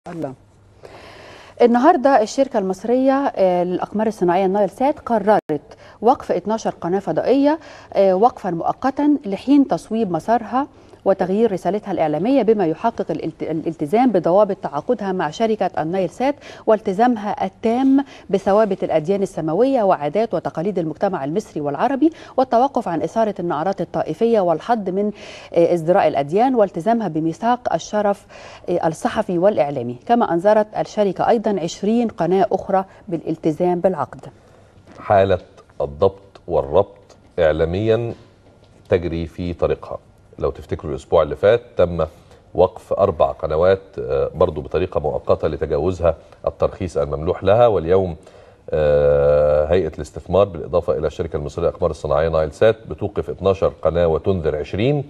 الله النهارده الشركه المصريه آه، للاقمار الصناعيه النايل سات قررت وقف 12 قناه فضائيه آه، وقفا مؤقتا لحين تصويب مسارها وتغيير رسالتها الإعلامية بما يحقق الالت- الالتزام بضوابط تعاقدها مع شركة النايل سات والتزامها التام بثوابت الأديان السماوية وعادات وتقاليد المجتمع المصري والعربي والتوقف عن إثارة النعرات الطائفية والحد من آه، ازدراء الأديان والتزامها بميثاق الشرف آه، الصحفي والإعلامي كما أنذرت الشركة أيضا 20 قناة أخرى بالالتزام بالعقد حالة الضبط والربط إعلاميا تجري في طريقها لو تفتكروا الأسبوع اللي فات تم وقف أربع قنوات آه، برضو بطريقة مؤقتة لتجاوزها الترخيص المملوح لها واليوم آه، هيئة الاستثمار بالإضافة إلى الشركة المصرية للأقمار الصناعية نايل سات بتوقف 12 قناة وتنذر 20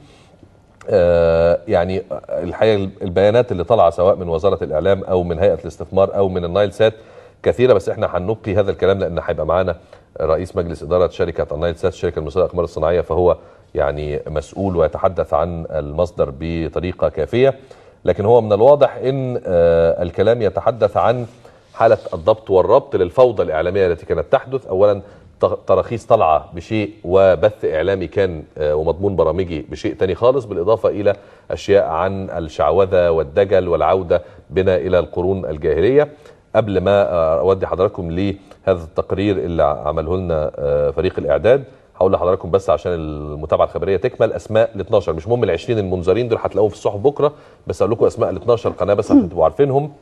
آه، يعني الحقيقه البيانات اللي طالعه سواء من وزاره الاعلام او من هيئه الاستثمار او من النايل سات كثيره بس احنا هنبقي هذا الكلام لان هيبقى معانا رئيس مجلس اداره شركه النايل سات الشركه المصريه للاقمار الصناعيه فهو يعني مسؤول ويتحدث عن المصدر بطريقه كافيه لكن هو من الواضح ان آه، الكلام يتحدث عن حاله الضبط والربط للفوضى الاعلاميه التي كانت تحدث اولا ت- تراخيص طالعه بشيء وبث اعلامي كان آه، ومضمون برامجي بشيء تاني خالص بالاضافه الى اشياء عن الشعوذه والدجل والعوده بنا الى القرون الجاهليه قبل ما آه، اودي حضراتكم لهذا التقرير اللي عمله لنا آه، فريق الاعداد هقول لحضراتكم بس عشان المتابعه الخبريه تكمل اسماء ال 12 مش مهم ال 20 المنذرين دول هتلاقوهم في الصحف بكره بس اقول لكم اسماء ال 12 قناه بس عشان تبقوا عارفينهم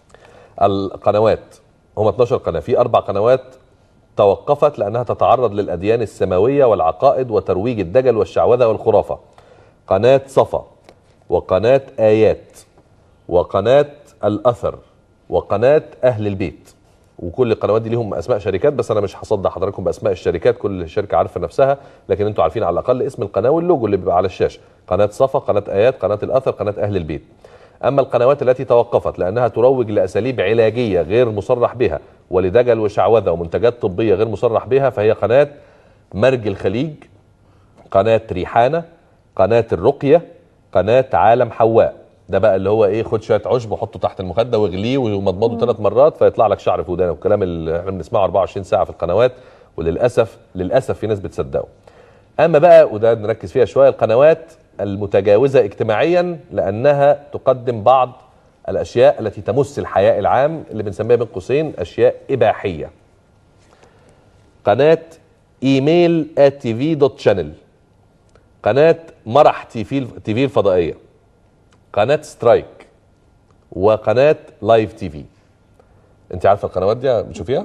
القنوات هم 12 قناه في اربع قنوات توقفت لانها تتعرض للاديان السماويه والعقائد وترويج الدجل والشعوذه والخرافه. قناه صفا وقناه ايات وقناه الاثر وقناه اهل البيت. وكل القنوات دي ليهم اسماء شركات بس انا مش هصدق حضراتكم باسماء الشركات كل شركه عارفه نفسها لكن انتوا عارفين على الاقل اسم القناه واللوجو اللي بيبقى على الشاشه قناه صفا قناه ايات قناه الاثر قناه اهل البيت اما القنوات التي توقفت لانها تروج لاساليب علاجيه غير مصرح بها ولدجل وشعوذه ومنتجات طبيه غير مصرح بها فهي قناه مرج الخليج قناه ريحانه قناه الرقيه قناه عالم حواء ده بقى اللي هو ايه خد شويه عشب وحطه تحت المخده واغليه ومضمضه ثلاث مرات فيطلع لك شعر في ودانك والكلام اللي احنا بنسمعه 24 ساعه في القنوات وللاسف للاسف في ناس بتصدقه اما بقى وده نركز فيها شويه القنوات المتجاوزه اجتماعيا لانها تقدم بعض الاشياء التي تمس الحياء العام اللي بنسميها بين قوسين اشياء اباحيه قناه ايميل تي في دوت شانل قناه مرح تي في تي في الفضائيه قناه سترايك وقناه لايف تي في انت عارفه القنوات دي بتشوفيها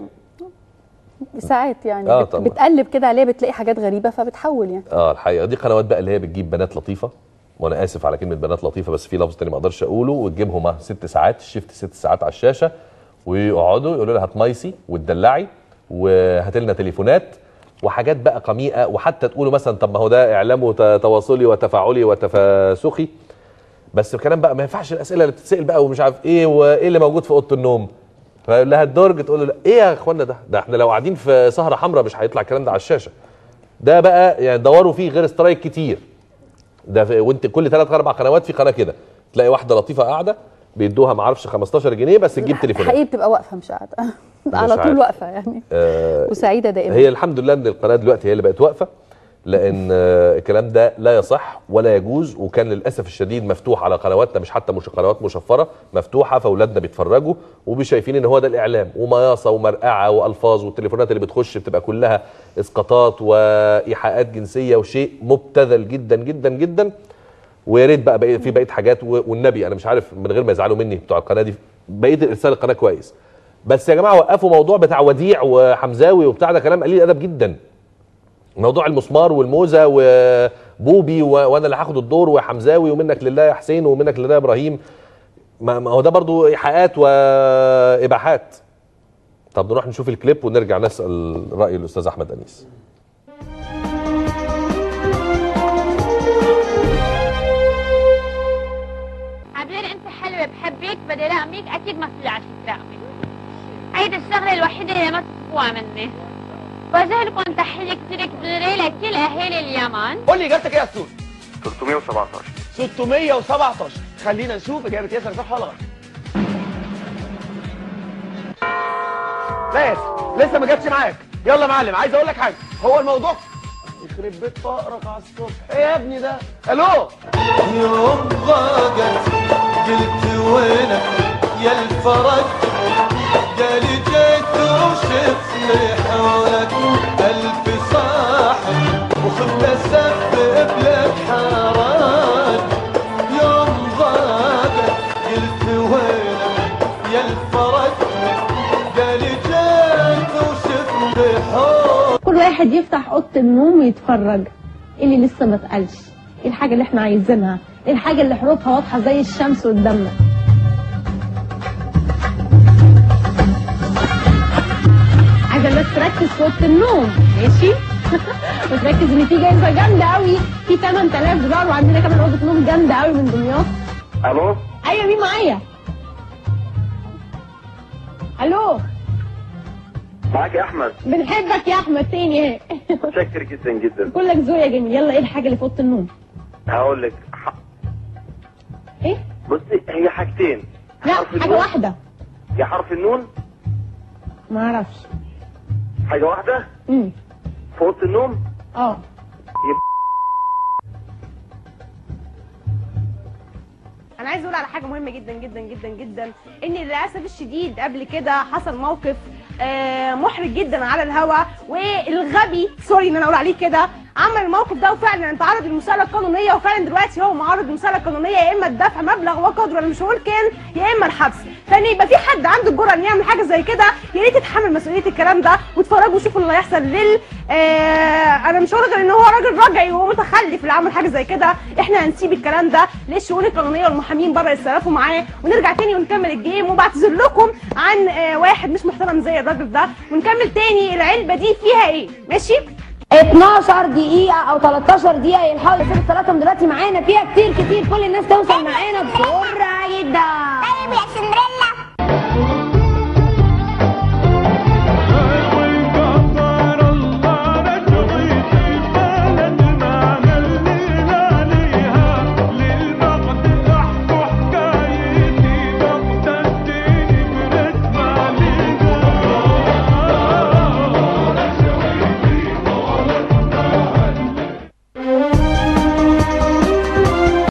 ساعات يعني آه بت- طبعا. بتقلب كده عليها بتلاقي حاجات غريبة فبتحول يعني اه الحقيقه دي قنوات بقى اللي هي بتجيب بنات لطيفه وانا اسف على كلمه بنات لطيفه بس في لفظ تاني ما اقدرش اقوله وتجيبهم ست ساعات الشيفت ست ساعات على الشاشه ويقعدوا يقولوا لها هتميسي وتدلعي وهات لنا تليفونات وحاجات بقى قميئه وحتى تقولوا مثلا طب ما هو ده اعلام وت- تواصلي وتفاعلي وتفاسخي بس الكلام بقى ما ينفعش الاسئله اللي بتتسال بقى ومش عارف ايه وايه اللي موجود في اوضه النوم فيقول لها الدرج تقول له لا ايه يا اخوانا ده ده احنا لو قاعدين في سهره حمراء مش هيطلع الكلام ده على الشاشه ده بقى يعني دوروا فيه غير سترايك كتير ده في وانت كل ثلاث اربع قنوات في قناه كده تلاقي واحده لطيفه قاعده بيدوها ما اعرفش 15 جنيه بس تجيب تليفونات حقيقي بتبقى واقفة مش قاعدة على عارف. طول واقفة يعني آه وسعيدة دائما هي الحمد لله ان القناه دلوقتي هي اللي بقت واقفه لان آه، الكلام ده لا يصح ولا يجوز وكان للاسف الشديد مفتوح على قنواتنا مش حتى مش قنوات مشفره مفتوحه فاولادنا بيتفرجوا وبيشايفين ان هو ده الاعلام ومياصه ومرقعه والفاظ والتليفونات اللي بتخش بتبقى كلها اسقاطات وايحاءات جنسيه وشيء مبتذل جدا جدا جدا ويا ريت بقى بقى في بقيه حاجات و- والنبي انا مش عارف من غير ما يزعلوا مني بتوع القناه دي بقيه ارسال القناه كويس بس يا جماعه وقفوا موضوع بتاع وديع وحمزاوي وبتاع ده كلام قليل ادب جدا موضوع المسمار والموزه وبوبي و... وانا اللي هاخد الدور وحمزاوي ومنك لله يا حسين ومنك لله يا ابراهيم ما ما هو ده برضو ايحاءات واباحات طب نروح نشوف الكليب ونرجع نسال راي الاستاذ احمد انيس عبير انت حلوه بحبك بدي رقمك اكيد ما في عشان رقمك هيدي الشغله الوحيده اللي ما تطلبوها مني بوجه لكم تحيه كثير كبيره لكل اهالي اليمن قول لي اجابتك ايه يا استاذ 317 617 خلينا نشوف اجابه ياسر صح ولا غلط لا اسف لسه ما جاتش معاك يلا يا معلم عايز اقول لك حاجه هو الموضوع يخرب بيت فقرك على الصبح ايه يا ابني ده الو يوم ضاقت قلت وينك يا الفرج قالي جيت وشفت حولك ألف صاحب وخفت أسبب لك حرج يوم ضاقت قلت وينك يا الفرج قالي جيت وشفت حولك كل واحد يفتح اوضه النوم ويتفرج ايه اللي لسه ما اتقالش ايه الحاجه اللي احنا عايزينها ايه الحاجه اللي حروفها واضحه زي الشمس قدامنا عايزه الناس تركز في اوضه النوم ماشي وتركز ان في جايزه جامده قوي في 8000 دولار وعندنا كمان اوضه نوم جامده قوي من دمياط الو ايوه مين معايا الو معاك يا احمد بنحبك يا احمد تاني اهي متشكر جدا جدا كلك ذوق يا جميل يلا ايه الحاجه اللي في اوضه النوم هقول لك ح- ايه بصي هي حاجتين لا حرف حاجه النون. واحده يا حرف النون ما اعرفش حاجه واحده امم في اوضه النوم اه انا عايز اقول على حاجه مهمه جدا جدا جدا جدا ان للاسف الشديد قبل كده حصل موقف آه، محرج جدا على الهوا والغبي سوري ان انا اقول عليه كده عمل الموقف ده وفعلا تعرض للمساءله القانونيه وفعلا دلوقتي هو معرض للمساءله القانونيه يا اما الدفع مبلغ وقدره انا مش هقول كان يا اما الحبس فان يبقى في حد عنده الجرأه انه يعمل حاجه زي كده يا ريت يتحمل مسؤوليه الكلام ده واتفرجوا وشوفوا اللي هيحصل لل آه انا مش هقول غير ان هو راجل رجعي ومتخلف اللي عمل حاجه زي كده احنا هنسيب الكلام ده للشؤون القانونيه والمحامين بره يتصرفوا معاه ونرجع تاني ونكمل الجيم وبعتذر لكم عن آه واحد مش محترم زي الراجل ده ونكمل تاني العلبه دي فيها ايه ماشي 12 دقيقة أو 13 دقيقة يلحقوا يسيبوا صلاتهم دلوقتي معانا فيها كتير كتير كل الناس توصل معانا بسرعة جدا